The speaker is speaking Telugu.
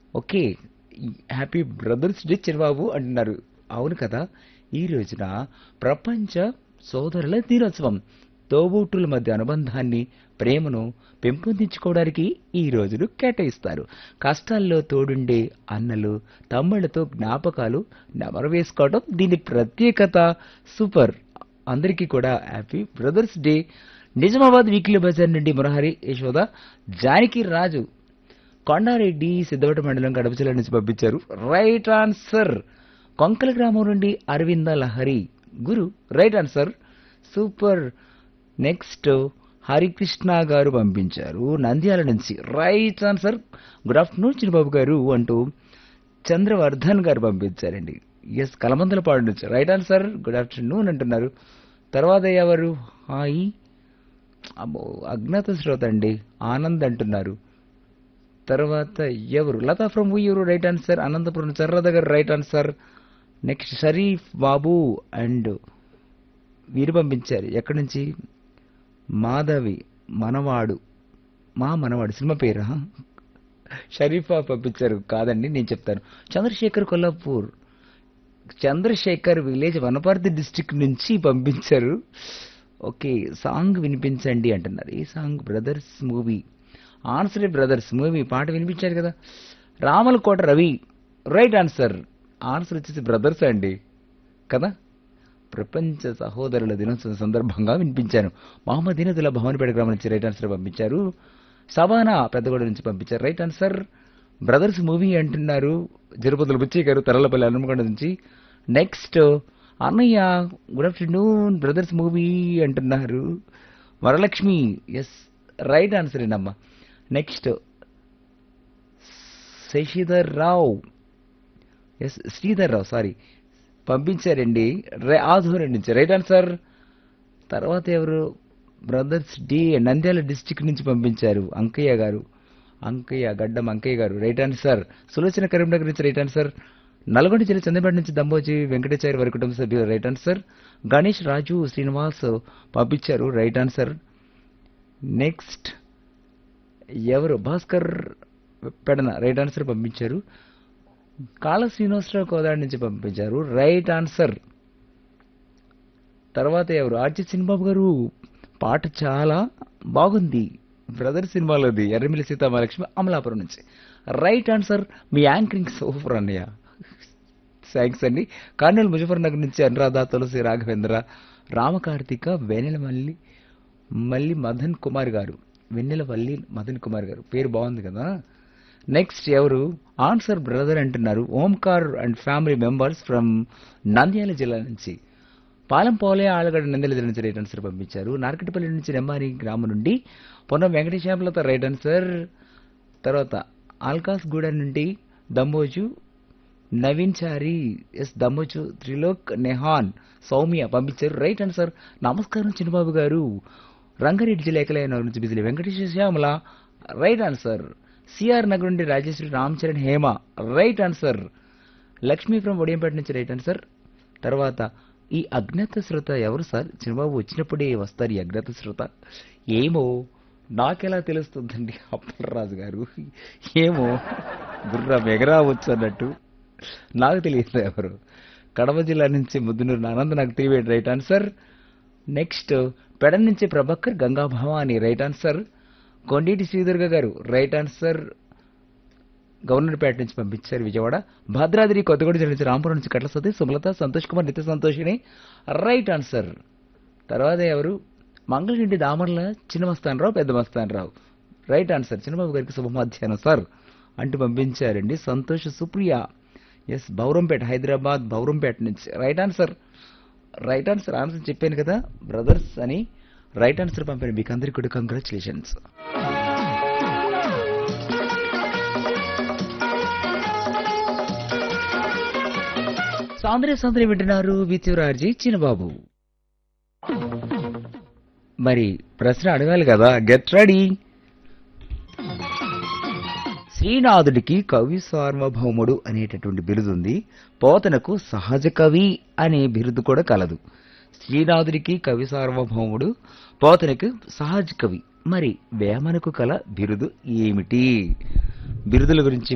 okay happy brothers day Chirababu అంటున్నారు అవును కదా ఈ రోజున ప్రపంచ సోదరుల దినోత్సవం తోబుట్టుల మధ్య అనుబంధాన్ని ప్రేమను పెంపొందించుకోవడానికి ఈ రోజును కేటాయిస్తారు కష్టాల్లో తోడుండే అన్నలు తమ్ముళ్లతో జ్ఞాపకాలు నెమరు వేసుకోవడం దీని ప్రత్యేకత సూపర్ అందరికీ కూడా happy brothers day Nizamabad weekly బజార్ నుండి మురహరి యశోద జానకి రాజు కొండారెడ్డి సిద్ధవట మండలం కడప జిల్లా నుంచి పంపించారు రైట్ ఆన్సర్ కొంకల గ్రామం నుండి Aravinda Lahari Guru right answer super next Harikrishna గారు పంపించారు నంద్యాల నుంచి right answer good afternoon Chinnababu గారు అంటూ చంద్రవర్ధన్ గారు పంపించారండి ఎస్ కలమందలపాడు నుంచి రైట్ ఆన్సర్ గుడ్ ఆఫ్టర్నూన్ అంటున్నారు తర్వాత ఎవరు హాయ్ అబ్బో అజ్ఞాత శ్రోత అండి ఆనంద్ అంటున్నారు తర్వాత ఎవరు Latha from Uyyuru right answer Anantapur చర్ర దగ్గర right answer next Sharif Babu and వీరు పంపించారు ఎక్కడి నుంచి మాధవి మనవాడు మా మనవాడు సినిమా పేరా షరీఫా పంపించారు కాదండి నేను చెప్తాను చంద్రశేఖర్ కొల్లాపూర్ చంద్రశేఖర్ విలేజ్ వనపర్తి డిస్టిక్ నుంచి పంపించారు ఓకే సాంగ్ వినిపించండి అంటున్నారు ఈ song brothers movie answer brothers movie పాట వినిపించారు కదా Ramalakota Ravi right answer answer వచ్చేసి బ్రదర్స్ అండి కదా ప్రపంచ సహోదరుల దినోత్సవం సందర్భంగా వినిపించాను మహమ్మద్ దినతుల భవనపేట గ్రామం నుంచి రైట్ ఆన్సర్ పంపించారు సబానా పెద్దగూడ నుంచి పంపించారు రైట్ ఆన్సర్ బ్రదర్స్ మూవీ అంటున్నారు జరుపతుల బుచ్చయ్య గారు తరలపల్లి హనుమకొండ నుంచి నెక్స్ట్ అన్నయ్య గుడ్ ఆఫ్టర్నూన్ బ్రదర్స్ మూవీ అంటున్నారు వరలక్ష్మి ఎస్ రైట్ ఆన్సర్ ఏనమ్మా next Shashidhar Rao S Sridhar Rao sorry పంపించారండి రే- ఆధూరి నుంచి రైట్ ఆన్సర్ తర్వాత ఎవరు బ్రదర్స్ డి నంద్యాల డిస్టిక్ నుంచి పంపించారు అంకయ్య గారు అంకయ్య గడ్డం అంకయ్య గారు రైట్ ఆన్సర్ సులోచన కరీంనగర్ నుంచి రైట్ ఆన్సర్ నల్గొండ జిల్లా చంద్రపేట నుంచి దంబోజీ వెంకటాచారి వారి కుటుంబ సభ్యులు రైట్ ఆన్సర్ గణేష్ రాజు శ్రీనివాస్ పంపించారు రైట్ ఆన్సర్ నెక్స్ట్ ఎవరు భాస్కర్ పెడన రైట్ ఆన్సర్ పంపించారు కాళ శ్రీనివాసరావు కోదాడి నుంచి పంపించారు రైట్ ఆన్సర్ తర్వాత ఎవరు ఆర్జి సినిబాబు గారు పాట చాలా బాగుంది బ్రదర్ సినిమాలోది ఎర్రమిల్లి సీతామహాలక్ష్మి అమలాపురం నుంచి రైట్ ఆన్సర్ మీ యాంకరింగ్ సూపర్ అన్నయ్య థ్యాంక్స్ అండి కర్నూలు ముజఫర్ నగర్ నుంచి అనురాధ తులసి రాఘవేంద్ర రామకార్తిక వెన్నెల మల్లి మల్లి మదన్ కుమార్ గారు వెన్నెల వల్లి మదన్ కుమార్ గారు పేరు బాగుంది కదా నెక్స్ట్ ఎవరు ఆన్సర్ బ్రదర్ అంటున్నారు Omkar and family members from Nandyal జిల్లా నుంచి పాలెం పోలే ఆలగడ్డ నంద్యాల జిల్లా నుంచి రైట్ ఆన్సర్ పంపించారు నార్కటిపల్లి నుంచి నెమ్మారి గ్రామం నుండి పొన్నం వెంకటేశ్వరలతో రైట్ ఆన్సర్ తర్వాత ఆల్కాస్ గూడ నుండి దమ్మోజు నవీన్ చారి ఎస్ దమ్మోజు త్రిలోక్ నెహాన్ సౌమ్య పంపించారు రైట్ ఆన్సర్ నమస్కారం చిన్నబాబు గారు రంగారెడ్డి జిల్లా ఏకలైన నుంచి బిజిలి Venkateswara Shyamala right answer C R Nagar నుండి Rajeshwari Ram Charan Hema right answer Lakshmi from ఒడియంపేట నుంచి రైట్ ఆన్సర్ తర్వాత ఈ అజ్ఞాత శ్రోత ఎవరు సార్ చిన్నబాబు వచ్చినప్పుడే వస్తారు ఈ అజ్ఞాత శ్రోత ఏమో నాకెలా తెలుస్తుందండి అప్పలరాజు గారు ఏమో గుర్రం ఎగరావచ్చు అన్నట్టు నాకు తెలియదు ఎవరు కడప జిల్లా నుంచి ముద్దునూరు ఆనంద్ నాకు త్రీ రైట్ ఆన్సర్ నెక్స్ట్ పెడ నుంచి ప్రభాకర్ గంగా భవాని రైట్ ఆన్సర్ కొండేటి శ్రీదుర్గ గారు రైట్ ఆన్సర్ గవర్నర్పేట నుంచి పంపించారు విజయవాడ భద్రాద్రి కొత్తగూడ జిల్లా నుంచి రాంపురం నుంచి కట్ల సతీష్ సుమలత సంతోష్ కుమార్ నిత్య సంతోషిని రైట్ ఆన్సర్ తర్వాత ఎవరు మంగళగిరి దామర్ల చిన్న మస్తానరావు పెద్ద మస్తానరావు రైట్ ఆన్సర్ చిన్నబాబు గారికి శుభ మధ్యాహ్నం సార్ అంటూ పంపించారండి సంతోష్ సుప్రియ ఎస్ బౌరంపేట హైదరాబాద్ బౌరంపేట నుంచి right answer right answer answer చెప్పాను కదా బ్రదర్స్ అని రైట్ ఆన్సర్ పంపాను మీకు అందరికీ కూడా కంగ్రాచులేషన్స్ సాంద్రే సాంద్రే వింటున్నారు విత్యురార్జీ చిన్నబాబు మరి ప్రశ్న అడగాలి కదా గెట్ రెడీ శ్రీనాథుడికి కవి సార్వభౌముడు అనేటటువంటి బిరుదు ఉంది పోతనకు సహజ కవి అనే బిరుదు కూడా కలదు శ్రీనాథుడికి కవి సార్వభౌముడు పోతనకు సహజ కవి మరి వేమనకు కల బిరుదు ఏమిటి బిరుదుల గురించి